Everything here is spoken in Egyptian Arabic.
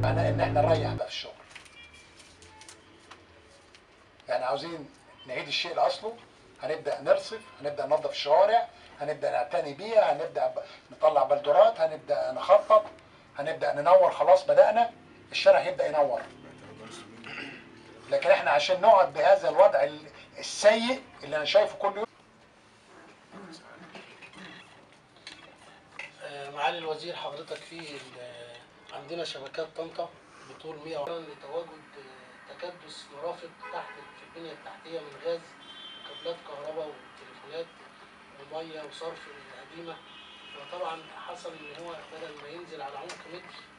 معناه ان احنا نريح بقى في الشغل يعني عاوزين نعيد الشيء لاصله هنبدا نرصف هنبدا ننظف الشوارع هنبدا نعتني بيها هنبدا ب- نطلع بلدورات هنبدا نخطط هنبدا ننور خلاص بدانا الشارع هيبدا ينور لكن احنا عشان نقعد بهذا الوضع ال- السيء اللي انا شايفه كل يوم آه، معالي الوزير حضرتك في ال- عندنا شبكات طنطا بطول 100 لتواجد آه، تكدس مرافق تحت في البنية التحتية من غاز وكابلات كهرباء وتليفونات ومية وصرف قديمة وطبعا حصل ان هو بدل ما ينزل على عمق متر